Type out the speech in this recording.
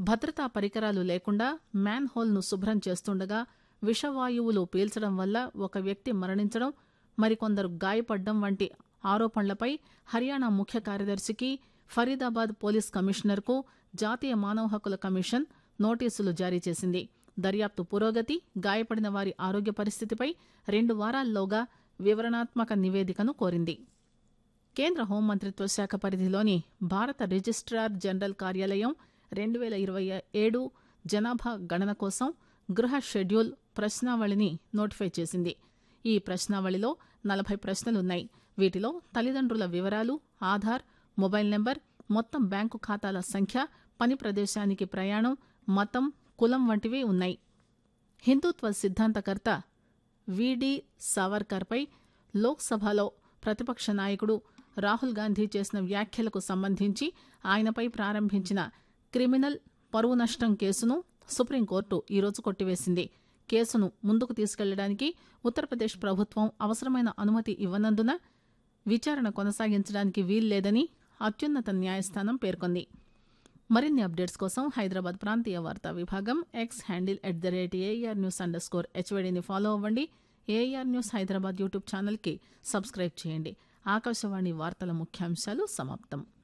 భద్రతా పరికరాలు లేకుండా మ్యాన్ హోల్ను శుభ్రం చేస్తుండగా విషవాయువులు పీల్చడం వల్ల ఒక వ్యక్తి మరణించడం మరికొందరు గాయపడడం వంటి ఆరోపణలపై హర్యానా ముఖ్య కార్యదర్శికి ఫరీదాబాద్ పోలీస్ కమిషనర్కు జాతీయ మానవ హక్కుల కమిషన్ నోటీసులు జారీ చేసింది దర్యాప్తు పురోగతి గాయపడిన వారి ఆరోగ్య పరిస్థితిపై రెండు వారాల్లోగా వివరణాత్మక నివేదికను కోరింది కేంద్ర హోంమంత్రిత్వ శాఖ పరిధిలోని భారత రిజిస్ట్రార్ జనరల్ కార్యాలయం రెండు వేల ఇరవై ఏడు జనాభా గణన కోసం గృహ షెడ్యూల్ ప్రశ్నావళిని నోటిఫై చేసింది ఈ ప్రశ్నావళిలో నలభై ప్రశ్నలున్నాయి వీటిలో తల్లిదండ్రుల వివరాలు ఆధార్ మొబైల్ నెంబర్ మొత్తం బ్యాంకు ఖాతాల సంఖ్య పని ప్రదేశానికి ప్రయాణం మతం కులం వంటివి ఉన్నాయి హిందుత్వ సిద్ధాంతకర్త విడి సావర్కర్పై లోక్సభలో ప్రతిపక్ష నాయకుడు రాహుల్ గాంధీ చేసిన వ్యాఖ్యలకు సంబంధించి ఆయనపై ప్రారంభించిన క్రిమినల్ పరువు నష్టం కేసును సుప్రీంకోర్టు ఈరోజు కొట్టివేసింది కేసును ముందుకు తీసుకెళ్లడానికి ఉత్తరప్రదేశ్ ప్రభుత్వం అవసరమైన అనుమతి ఇవ్వనందున విచారణ కొనసాగించడానికి వీల్లేదని అత్యున్నత న్యాయస్థానం పేర్కొంది మరిన్ని అప్డేట్స్ కోసం హైదరాబాద్ ప్రాంతీయ వార్తా విభాగం X handle at the rate AR news underscore హెచ్వైడీని ఫాలో అవ్వండి ఏఆర్ న్యూస్ హైదరాబాద్ యూట్యూబ్ ఛానల్కి సబ్స్క్రైబ్ చేయండి ఆకాశవాణి వార్తల ముఖ్యాంశాలు సమాప్తం